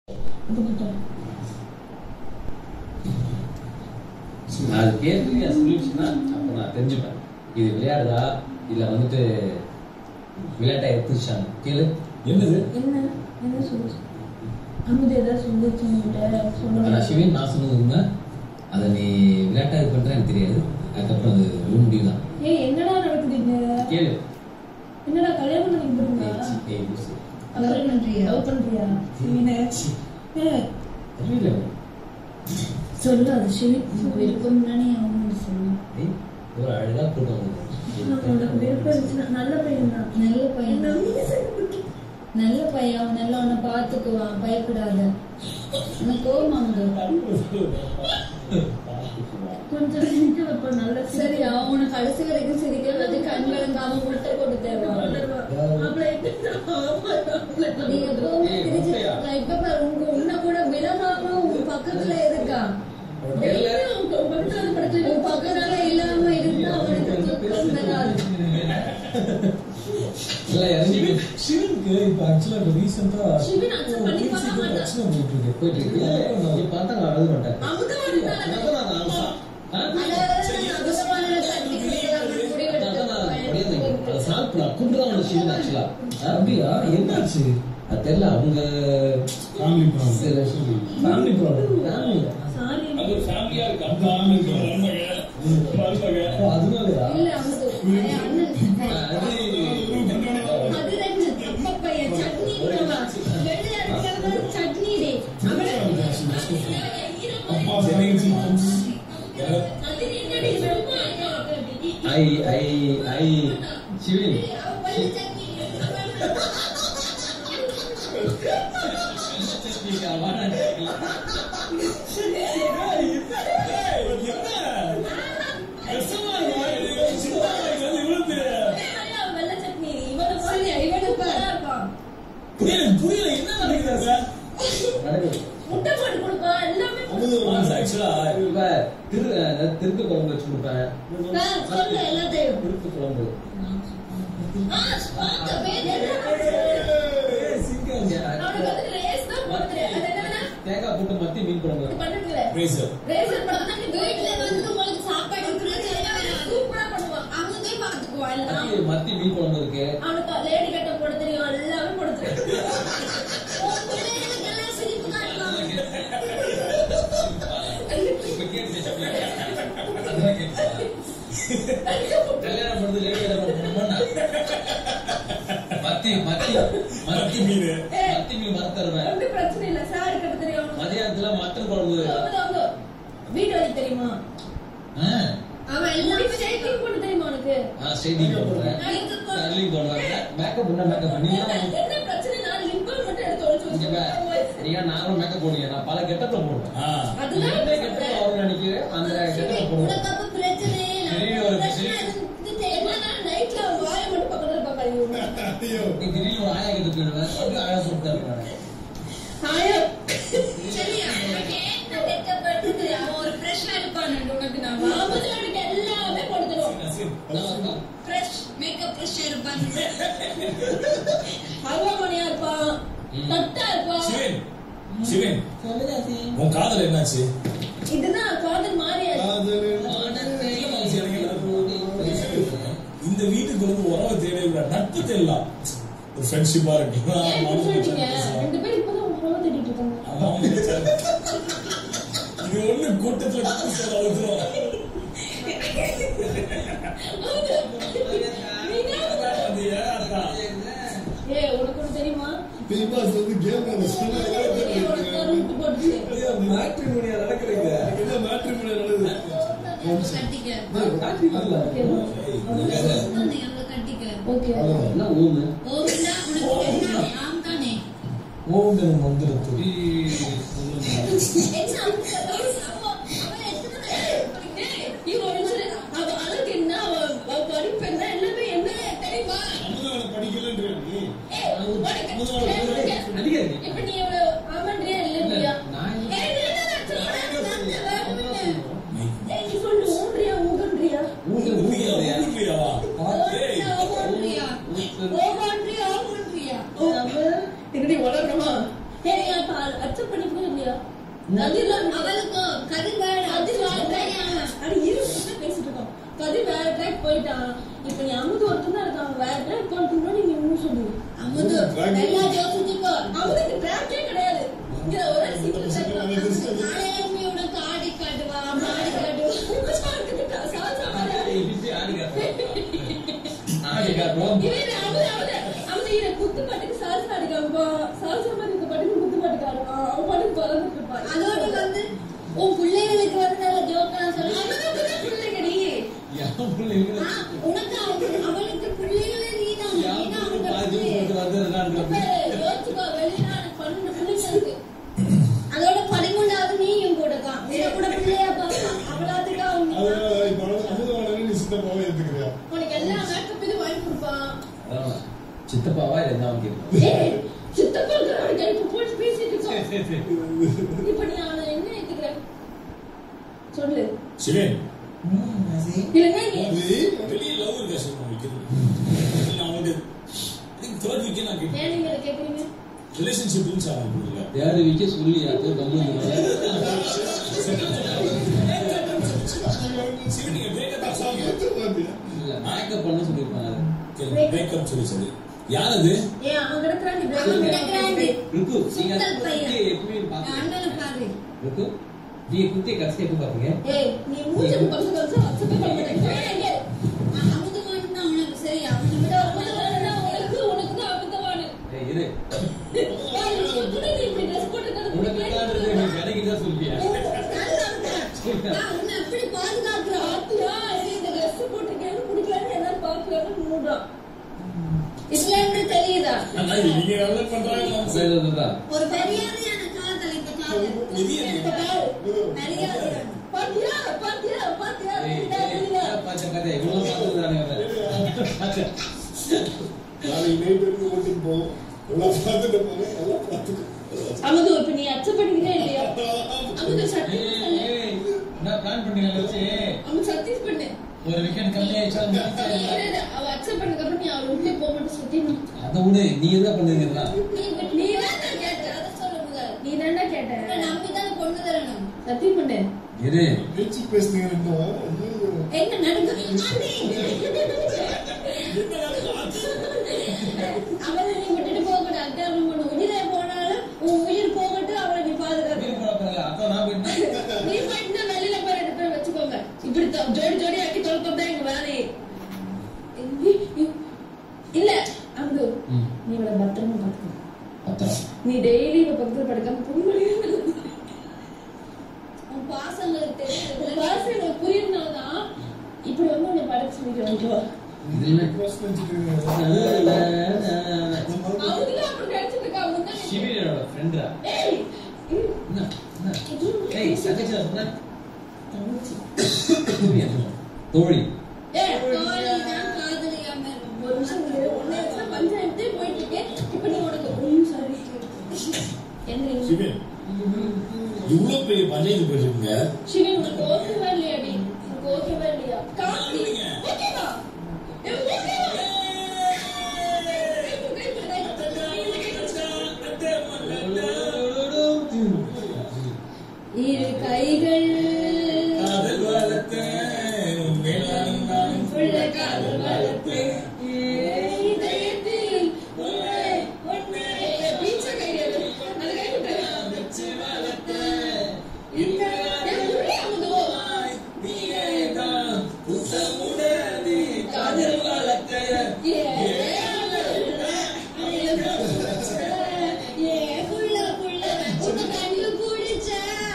நான் அது கேட்டு என் சொல்லிடுச்சுன்னா அப்போ நான் தெரிஞ்சுப்பேன் இது விளையாடுதா இல்ல வந்துட்டு விளையாட்டை எடுத்துச்சாங்க கேளு என்னது என்ன என்ன சொல்லு அமுது ஏதாவது சொல்லிச்சு ஆனா சொல்லுங்க சிவன் நான் சொன்னது உண்மை அதை நீ விளையாட்டா இது பண்ற எனக்கு தெரியாது அதுக்கப்புறம் அது ஒரு முடிவு தான் ஏய் என்னடா நடக்குதுங்க கேளு என்னடா கல்யாணம் பண்ணி ஏய், போறீங்களா சி, ஏய், லூசு. லவ் பண்றியா லவ் பண்றியா சிவினே ஏய், தெரியல சொல்லு அது சிவி விருப்பம் தானே அவனு சொல்லு ஏய், ஒரு அழகா கூட்டம் உனக்கு விருப்பம் இருந்துச்சுன்னா நல்ல பையன் தான் நல்ல பையன் நல்ல பையன் அவன் நல்லா உன்னை பாத்துக்குவான் பயப்படாத உனக்கு கோவம் வந்து கொஞ்சம் சிரிக்க வைப்ப நல்ல சரி அவன் உனக்கு கடைசி வரைக்கும் சிரிக்க வச்சு கண் கலங்காம முட்டை போட்டு தருவான் நீ எப்பவுமே சிரிச்சு நான் இப்ப பாரு உங்க உன்னை கூட விலகாம உன் பக்கத்துல இருக்கான் உன் பக்கத்துல இல்லாம இருந்தா அவனுக்கு தூக்கம் வராது எல்லாம் இறங்கி போய் சிவனுக்கு இப்ப ஆக்சுவலா இப்ப ரீசெண்டா சிவன் accept பண்ணிப்பானா மாட்டானா? பிரச்சனை போயிட்டு இருக்கு போயிட்டு இருக்கு இல்ல, நீ பார்த்தா நான் அழுத மாட்டேன் அதான் நான் அழுதேன். ஆ? அதான் நான் அப்படியே அந்த- அந்த சாப்பிட கூப்பிட்டு தான் சிவன் ஆக்சுவலா அப்படியா என்னாச்சு அது தெரியல அவங்க ஃபேமிலி ப்ராப்ளம் சில விஷயம் ஃபேமிலி ப்ராப்ளம் family. சாரி அது ஒரு ஃபேமிலியா இருக்கு அந்த ஃபேமிலி மருமக மருமக ஓ, அதனாலயா இல்ல அவனுக்கு என் அண்ணன் அது அது ரெண்டு அப்பா பையன் சட்னி இருக்கவா வெளிய இருக்கிறது சட்னி டே அவளை அப்பா சென்னைக்கு ஐ ஐ ஐ சிவன் சரி இவனு பாரு புரியல என்ன நடக்குது நடக்குது. முட்டை போட்டு கொடுப்பா எல்லாமே ஆக்சுவலா இப்ப திரு அஹ் திருக்கு குழம்பு வச்சு கொடுப்பேன் சொல்லு எல்லாத்தையும் திருக்கு குழம்பு ஆ, பார்த்த பேர் என்ன? அவனுக்கு வந்து ரேஸ் தான் போடுறது அது என்னன்னா தேங்காய் போட்டு மத்தி மீன் குழம்பு பண்ணுறதுல ரேசர் ரேசர் பண்ணா நீ வீட்டுல வந்து உங்களுக்கு சாப்பாடு கொடுக்குறது சூப்பரா பண்ணுவான் அங்கே பாத்துக்குவான் எல்லாம் மத்தி மத்தி மீன் குழம்பு இருக்கு அவனுக்கு லேடி கட்ட போட தெரியும் எல்லாமே போட தெரியும் உன் பிள்ளைகளுக்கு எல்லாம் சிரிப்பு காட்டலாம் இப்ப கேட்டு அதான் கேட்டு. கல்யாணம் பண்ணது லேடி கல்யாணம் பண்ணணுமா மத்தி மத்தி மத்தி மீன் மத்தி மீன் மறந்துடுவேன் ஒன்றும் பிரச்சனை இல்ல சாரி கட்ட தெரியும் மதியானத்துல மட்டன் குழம்பு அவங்க அவங்க வீட்டு வழி தெரியுமா ஆ, அவன் எல்லாம் ஷேக்கிங் பண்ண தெரியுமா உனக்கு ஆ ஸ்ட்ரைட்டிங் போடுறேன் கர்லிங் போடுறேன் மேக்கப் பண்ண மேக்கப் பண்ணி என்ன பிரச்சனை நான் லிம்பல் மட்டும் எடுத்து ஒழிச்சு இங்க பாரு. வச்சிருக்கேன் நீங்க நானும் மேக்கப் போடுவீங்க நான் பல கெட்டப்ல போடுவேன் அதுதான் என்ன கெட்டப் வரும்னு நினைக்கிறேன் அந்த கெட்டப்ல போடுவேன் உனக்கு அப்ப பிரச்சனையே இல்ல. திடீர்னு ஒரு பிரச்சனை விஷயம். இருந்துட்டே என்னன்னா நைட்ல அவன் வாயை மட்டும் பக்கத்துல பாப்பாங்க நீ திடீர்னு ஒரு ஆயா கிட்ட போயிடுவேன் அப்படியே ஆயா சொல்லிட்டு இருப்பேன் ஆயா சரியா உனக்கு என்ன வெட்கப்படுறது? அவன் ஒரு ஃப்ரெஷ்ஷா இருப்பான் உனக்கு நான் மாமத்துல அவனுக்கு எல்லாமே போட்டு தருவோம் ஃப்ரெஷ் மேக்கப் ஃப்ரெஷ்ஷா இருப்பான் அருவாமணியா இருப்பான் தட்டா இருப்பான் சிவன் சிவன் சொல்லுங்க சி உன் காதல் என்னாச்சு இதுதான் காதல் மாறியாச்சு இந்த வீட்டுக்கு வந்து உறவை தேவை விட நட்பு தேடலாம் ஒரு ஃப்ரெண்ட்ஷிப்பா இருக்கலாம் ஏன் இப்படி சொல்லிட்டீங்க ரெண்டு பேரும் இப்பதான் உறவை தேடிட்டு இருக்காங்க அதான் நினைச்சேன். இது ஒண்ணு கூட்டத்துல கூட்டு சேர அழுத்துறோம் அது ஏன் அதான் ஏ உனக்கு ஒண்ணு தெரியுமா பெரியப்பா வந்து கேம் உனக்கு ஒரு விட்டு போட்டுச்சு மேட்ரிமோனியா நடக்கிறீங்க என்ன மேட்ரிமோனி நடக்குது கட்டிக்க ஓகேவா? நீ அங்க கட்டிக்க ஓகே என்ன ஊமு ஓவியா உனக்கு என்ன ஆம் தானே ஓம் மந்திரத்து என்ன அவ அவ எத்தனை ஏய், இவன் ஒரு நிமிஷம் இரு. அவ அழகு என்ன அவ அவ படிப்பு என்ன எல்லாமே என்ன தெரியுமா அமுதவனை படிக்கலன்ற நீ ஏய், உனக்கு- ஏய், உனக்கு- நடிகர் இப்ப நீ எவ்வளவு ஆமான்றியா இல்லையா நான் ஏய், நீ என்ன சொல்ற? ஏய், நீ சொல்லு ஊன்றியா ஊகன்றியா ஊரு ஊருக்குயா ஊரு ஊருக்குயாவா ஏய் ஓவியா ஓவான்றியா ஓவான்றியா என்னடி வளரணுமா ஏய் அப்ப அச்ச கதிர்லாம் அவளுக்கும் கதிர் வேற கதிர் வேற அடி இரு என்ன பேசிட்டு இருக்கோம் கதிர் வேற ட்ராக் போயிட்டான் இப்ப நீ அமுது ஒருத்தன் தான் இருக்கான் வேற ட்ராக் போறதுக்கு நீங்க இன்னும் சொல்லுங்க அமுது எல்லா ஜோசிச்சுக்கோ அமுதுக்கு ட்ராக்கே கிடையாது இங்க ஒரு சிங்கிள் ட்ராக் நாளையுமே உனக்கு ஆடி காட்டுவா மாடி காட்டுவா சால்சா மாதிரி இப்படி ஆடி காட்டுறோம். ஆடி காட்டுறோம். இவன் அவன் அவன் அவன் இவனை குத்து பாட்டுக்கு சால்சா அடிக்காம சால்சா மாதிரி இருக்க பாட்டுக்கு குத்து பாட்டுக்கு ஆடுவான் அவன் பாட்டுக்கு பறந்துட்டு இருப்பான் அதோட வந்து உன் பிள்ளைகளுக்கு வந்து நல்ல ஜோக்கா சொல்லி அவனுக்கு பிள்ளைங்கடி என் பிள்ளைங்க ஆ, உனக்கு அவனுக்கு அவனுக்கு பிள்ளைகளே நீதான் என் நீதான் பிள்ளை அவனுக்கு பாதி பிள்ளை. போட்டு வந்துடுறான்னு இப்ப யோசிச்சுக்கோ, வெளியில எனக்கு பன்னெண்டு பிள்ளைங்க இருக்கு. அதோட பதிமூணாவது நீயும் கூட தான் உன்னை கூட பிள்ளையா பார்ப்பான் அவளாத்துக்கு அவங்க அதனால இப்ப அமுத- அமுதவாணனை நீ சித்தப்பாவை ஏத்துக்கிறியா? உனக்கு எல்லா மேக்கப் இது வாங்கி கொடுப்பான் அதான் சித்தப்பாவா இல்லை என்ன கேட்கும் ஏய், சித்தப்பா இருக்கிறவனுக்கு இப்ப போட்டு பேசிட்டு இருக்கோம். இப்ப நீ அவனை என்ன ஏத்துக்கிற? சொல்லு சிவன் இல்லைன்னா நீ இது வெளியே லவ் இருக்கா சிவன் வைக்கிறது நான் வந்து தேர்ட் வீக்கே நான் கேட்டேன் ஏன் நீங்க இதை கேக்குறீங்க ரிலேஷன்ஷிப்னு சார் கொடுக்கல யாரு விக்க சொல்லி அப்போ கம்மல் சிவன் நீங்க பிரேக்கப் சாங் ஏத்து பாத்தியா? இல்ல மேக்கப் பண்ண சொல்லியிருப்பாங்க பிரேக்கப் சொல்லி சொல்லி யார் அது ஏன் அவன் கிடக்குறான் நீ அவன் பிரேக்கப் கிடக்குறான். ருக்கு நீங்க அந்த சுத்தல் பையன். குத்தியை எப்பவுமே பாத்தீங்க அண்ணனை பாரு ருக்கு நீங்க குத்தியை கடைசி எப்போ பாத்தீங்க ஏய் நீ மூச்சுக்கு பசங்க வந்து அக்செப்ட் பண்ண மாட்டேங்க அமுதவான் தான் உனக்கு சரி அவன் இந்த அபத்தவானா உனக்கு உனக்கு தான் அபத்தவானு ஏய் இரு ஏய், நீ எப்படி நீ இப்படி dress போட்டிருக்கிறது உனக்கு பிடிக்கவே தான் நீ கடைக்கு தான் சொல்லியா நான் உன்னை அப்படி பாதுகாக்கிறேன் பாத்தியா, நீ இந்த dress போட்டிருக்கேன்னு பிடிக்கலன்னு எல்லாரும் பார்க்கலான்னு மூடுறான். இதுல இருந்து தெரியுதா ஆனா நீங்க நல்லா பண்றாங்க சரி அதுதான் ஒரு மரியாதையான காதல் இப்ப காதல் பெரிய இப்ப பாரு. மரியாதையான பாத்தியா, பாத்தியா, பாத்தியா, ஏய் தெரியுதா, ஏய் தெரியுதா? பாச்சா பாச்சா இவ்வளவு பாத்துறானே பாச்சா நாளைக்கு night வரைக்கும் ஓட்டிட்டு போவோம். எல்லாம் பார்த்துட்டு போங்க, எல்லாம் பார்த்துட்டு. அமுது, இப்ப நீ accept பண்ணிக்கிறியா இல்லையா? அமுது, சத்தியம் ஏய் பண்ணு. ஏய் நான் பிளான் பண்ணீங்க வச்சு அமுது, சத்தியம் பண்ணு. ஒரு வீக்கெண்ட் கம்மியாயிடுச்சா நீ இரு, இரு, அவ accept பண்ணதுக்கப்புறம் நீ அவளை விட்டே போக மாட்டே, சத்தியம் பண்ணு. அதை விட நீ என்ன பண்ணுங்கன்னா நீ நீ தான் நான் கேட்ட அதை சொல்ல முதல் நீ தான்டா கேட்ட. உன்னை நம்பிதான் பொண்ணு தரணும் சத்தியம் பண்ணு. இரு பேச்சு பேசுனீங்க இன்னும். ஐயோ. என்ன நடுங்க ஆண்டி. அவளை நீ விட்டுட்டு போக கூடாது. அதான் உன்னோட உயிரே போனாலும் உன் உயிர் போகட்டும், அவளை நீ பாதுகாக்கணும். வீடு போற பிறகு அப்ப நான் போயிட்டேன் நீ போயிட்டு வெளியில போய் ரெண்டு பேரும் வச்சுக்கோங்க இப்படி தொ- ஜோடி ஜோடி ஆக்கி தொலைக்கிறது தான் எங்க வேலையே இல்ல அங்கு ம். நீ இவளை பத்திரமா பாத்துக்கோ பத்திரம் நீ டெய்லி இவ பக்கத்துல படுக்காம புரியுது உன் பாசங்களுக்கு தெரியுது பாசம் எனக்கு புரியுதுனாலதான் இப்படி வந்து உன்னை படுக்க சொல்லிக்கிறேன் ஓகேவா இது என்ன cross பண்ணிட்டு அவங்களும் அப்படி நினைச்சிட்டு இருக்காங்க முன்னாடி. சிவிலோட ஃப்ரெண்டா ஏய் ஏய், என்ன என்ன இது ஏய் தங்கச்சி சொன்ன தங்கச்சி. தோழி ஏய், தோழிதான் காதலியாம இருக்கும். ஒரு நிமிஷம் இரு. உன்னை வச்சு பஞ்சாயத்தே போயிட்டு இருக்கேன். இப்ப நீ உனக்கு ஒரு சாரி எந்திரி. சிவன் இவ்வளவு பெரிய பஞ்சாயத்து போயிட்டு சிவன் உனக்கு ஓகேவா இல்லையாடி உனக்கு ஓகேவா இல்லையா கார்த்தி ஓகேவா ஏ, ஓகேவா இரு கைகள் காதல் வளர்த்த மேலானும் நானும் உள்ள காதல் வளர்த்து ஏய், இதயத்தில் உன்னை, உன்னை. ஏ, பீச்சா கையாது. அது கை விட்டுரு. இந்த ஏ, உள்ளே அமுதோ. நீயேதான் புத்தமுடனே காதல் வளர்த்த ஏ, ஏ புள்ள புள்ள உன்னை கண்டு பிடிச்ச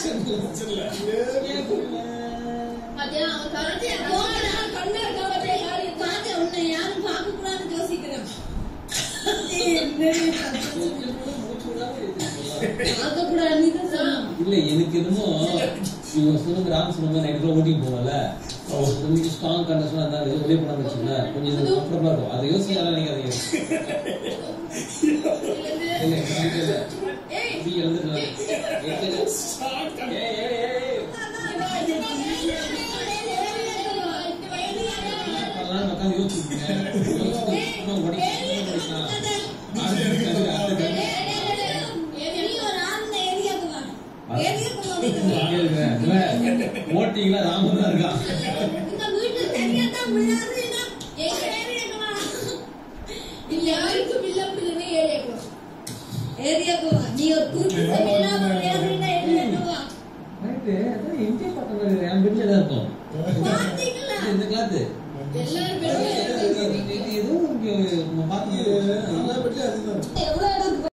பாத்தியா, அவன் கருத்து என் போகடா, கண்ணா இருக்கா பாத்தியா, யாரு இருக்கா? பாக்க உன்னை யாரும் பார்க்க கூடாதுன்னு யோசிக்கிறேன் பார்க்கக்கூடாது, நீ தான் சொல்லணும். இல்ல எனக்கு என்னமோ இவங்க சொன்னது ராம் சொன்ன நைட்டு ஓட்டிங் போனல கொஞ்சம் ஸ்ட்ராங் கண்டிஷனா இருந்தா இது வெளியே போனான்னு வச்சுக்கோங்களேன் கொஞ்சம் கம்ஃபர்டபுளா இருக்கும் அதை யோசிக்கலாம் நினைக்காதீங்க இல்ல கண்டிப்பா இல்ல ஏய், நீ எழுந்துக்கலாம் ஏய் ஏய் ஏய் பண்ணலாம்னு உட்காந்து யோசிச்சுக்கோங்க யோசிச்சு இன்னும் உடைக்க உடைக்கலாம் நீ ஒரு ஆள் இந்த ஏரியாவுக்கு வா ஏரியாவுக்கு கேளுங்க, இவன் ஓட்டிங்களா ராமன் தான் இருக்கான் இந்த வீட்டுல தனியா தான் விழாதுன்னா எங்க ஏரியாக்குவா இல்ல யாருக்கும் இல்ல பிள்ளைங்க ஏரியாக்குவா ஏரியாக்கு வா நீ ஒரு கூட்டு இல்லாம விளையாடுறீங்கன்னா ஏரியாக்கு வா ரைட்டு அதான் என்ஜாய் பண்ற மாதிரி இருக்கு. என் பெட்ல தான் இருக்கும் பாத்தீங்களா இந்த கிளாத்து எல்லாரும் வெளியே இது எதுவும் இங்க பார்த்து எல்லா வீட்லயும் அதுதான் எவ்வளவு இடம்